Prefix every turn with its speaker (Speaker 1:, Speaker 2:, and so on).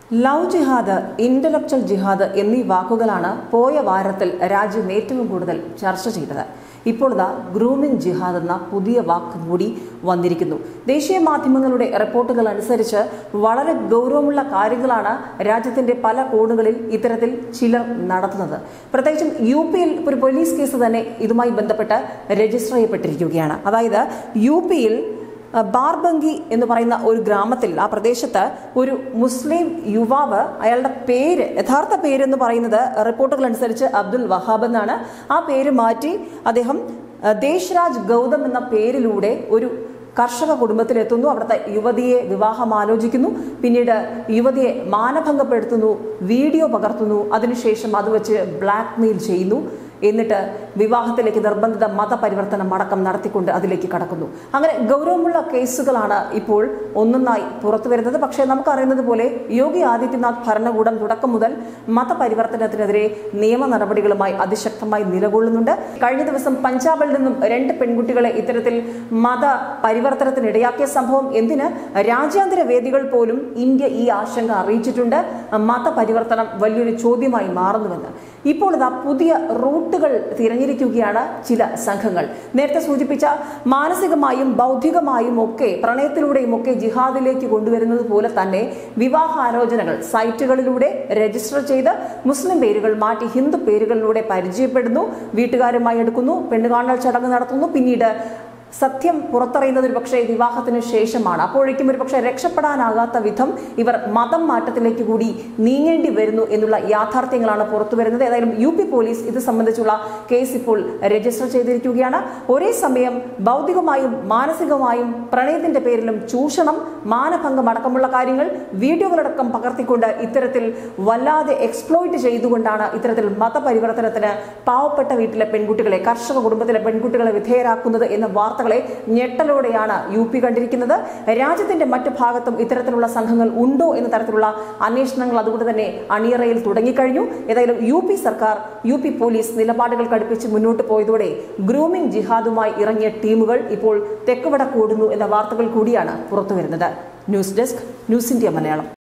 Speaker 1: love ജിഹാദ് intellectual ജിഹാദ് എന്നീ വാക്കുകളാണ് പോയ വാരത്തിൽ രാജ്യം ഏറ്റവും കൂടുതൽ ചർച്ച ചെയ്തത് ഇപ്പോൾ ഇതാ ഗ്രൂമിംഗ് ജിഹാദ് എന്ന പുതിയ വാക്ക് കൂടി വന്നിരിക്കുന്നു ദേശീയ മാധ്യമങ്ങളുടെ റിപ്പോർട്ടുകൾ അനുസരിച്ച് വളരെ ഗൗരവമുള്ള കാര്യങ്ങളാണ് രാജ്യത്തിന്റെ പല കോണുകളിൽ ഇത്തരത്തിൽ ചിലർ നടത്തുന്നത് പ്രത്യേകിച്ചും യു പിയിൽ ഒരു പോലീസ് കേസ് തന്നെ ഇതുമായി ബന്ധപ്പെട്ട് രജിസ്റ്റർ ചെയ്യപ്പെട്ടിരിക്കുകയാണ് അതായത് യു പിയിൽ ബാർബങ്കി എന്ന് പറയുന്ന ഒരു ഗ്രാമത്തിൽ ആ പ്രദേശത്ത് ഒരു മുസ്ലിം യുവാവ് അയാളുടെ പേര് യഥാർത്ഥ പേരെന്ന് പറയുന്നത് റിപ്പോർട്ടുകൾ അനുസരിച്ച് അബ്ദുൽ വഹാബ് എന്നാണ് ആ പേര് മാറ്റി അദ്ദേഹം അഹ്, ദേശരാജ് ഗൗതം എന്ന പേരിലൂടെ ഒരു കർഷക കുടുംബത്തിലെത്തുന്നു അവിടുത്തെ യുവതിയെ വിവാഹം ആലോചിക്കുന്നു പിന്നീട് യുവതിയെ മാനഭംഗപ്പെടുത്തുന്നു വീഡിയോ പകർത്തുന്നു അതിനുശേഷം അത് വെച്ച് ബ്ലാക്ക് മെയിൽ ചെയ്യുന്നു എന്നിട്ട് വിവാഹത്തിലേക്ക് നിർബന്ധിത മതപരിവർത്തനം അടക്കം നടത്തിക്കൊണ്ട് അതിലേക്ക് കടക്കുന്നു അങ്ങനെ ഗൗരവമുള്ള കേസുകളാണ് ഇപ്പോൾ ഒന്നൊന്നായി പുറത്തു വരുന്നത് പക്ഷേ നമുക്കറിയുന്നത് പോലെ യോഗി ആദിത്യനാഥ് ഭരണകൂടം തുടക്കം മുതൽ മതപരിവർത്തനത്തിനെതിരെ നിയമ നടപടികളുമായി അതിശക്തമായി നിലകൊള്ളുന്നുണ്ട് കഴിഞ്ഞ ദിവസം പഞ്ചാബിൽ നിന്നും രണ്ട് പെൺകുട്ടികളെ ഇത്തരത്തിൽ മത പരിവർത്തനത്തിന് ഇടയാക്കിയ സംഭവം എന്തിന് രാജ്യാന്തര വേദികൾ പോലും ഇന്ത്യ ഈ ആശങ്ക അറിയിച്ചിട്ടുണ്ട് മതപരിവർത്തനം വലിയൊരു ചോദ്യമായി മാറുന്നുവെന്ന് ഇപ്പോൾ ഇതാ പുതിയ റൂട്ടുകൾ തിരഞ്ഞിരിക്കുകയാണ് ചില സംഘങ്ങൾ നേരത്തെ സൂചിപ്പിച്ച മാനസികമായും ബൗദ്ധികമായും ഒക്കെ പ്രണയത്തിലൂടെയും ഒക്കെ ജിഹാദിലേക്ക് കൊണ്ടുവരുന്നത് പോലെ തന്നെ വിവാഹാലോചനകൾ സൈറ്റുകളിലൂടെ രജിസ്റ്റർ ചെയ്ത് മുസ്ലിം പേരുകൾ മാറ്റി ഹിന്ദു പേരുകളിലൂടെ പരിചയപ്പെടുന്നു വീട്ടുകാരുമായി എടുക്കുന്നു പെണ്ണുകാണൽ ചടങ്ങ് നടത്തുന്നു പിന്നീട് സത്യം പുറത്തറിയുന്നത് ഒരു പക്ഷേ വിവാഹത്തിന് ശേഷമാണ് അപ്പോഴേക്കും ഒരു പക്ഷേ രക്ഷപ്പെടാനാകാത്ത വിധം ഇവർ മതം മാറ്റത്തിലേക്ക് കൂടി നീങ്ങേണ്ടി വരുന്നു എന്നുള്ള യാഥാർത്ഥ്യങ്ങളാണ് പുറത്തു വരുന്നത് ഏതായാലും യു പി പോലീസ് ഇത് സംബന്ധിച്ചുള്ള കേസ് ഇപ്പോൾ രജിസ്റ്റർ ചെയ്തിരിക്കുകയാണ് ഒരേ സമയം ഭൗതികമായും മാനസികമായും പ്രണയത്തിന്റെ പേരിലും ചൂഷണം മാനഭംഗം അടക്കമുള്ള കാര്യങ്ങൾ വീഡിയോകളടക്കം പകർത്തിക്കൊണ്ട് ഇത്തരത്തിൽ വല്ലാതെ എക്സ്പ്ലോയിറ്റ് ചെയ്തുകൊണ്ടാണ് ഇത്തരത്തിൽ മതപരിവർത്തനത്തിന് പാവപ്പെട്ട വീട്ടിലെ പെൺകുട്ടികളെ കർഷക കുടുംബത്തിലെ പെൺകുട്ടികളെ വിധേയരാക്കുന്നത് എന്ന വാർത്തകളെ ഞെട്ടലോടെയാണ് യു പി കണ്ടിരിക്കുന്നത് രാജ്യത്തിന്റെ മറ്റു ഭാഗത്തും ഇത്തരത്തിലുള്ള സംഘങ്ങൾ ഉണ്ടോ എന്ന തരത്തിലുള്ള അന്വേഷണങ്ങൾ അതുകൊണ്ട് തന്നെ അണിയറയിൽ തുടങ്ങിക്കഴിഞ്ഞു ഏതായാലും യു പി സർക്കാർ യു പി പോലീസ് നിലപാടുകൾ കടുപ്പിച്ച് മുന്നോട്ട് പോയതോടെ ഗ്രൂമിംഗ് ജിഹാദുമായി ഇറങ്ങിയ ടീമുകൾ ഇപ്പോൾ തെക്കുവടക്ക് ഓടുന്നു എന്ന വാർത്തകൾ കൂടിയാണ് പുറത്തുവരുന്നത് news desk news India Malayalam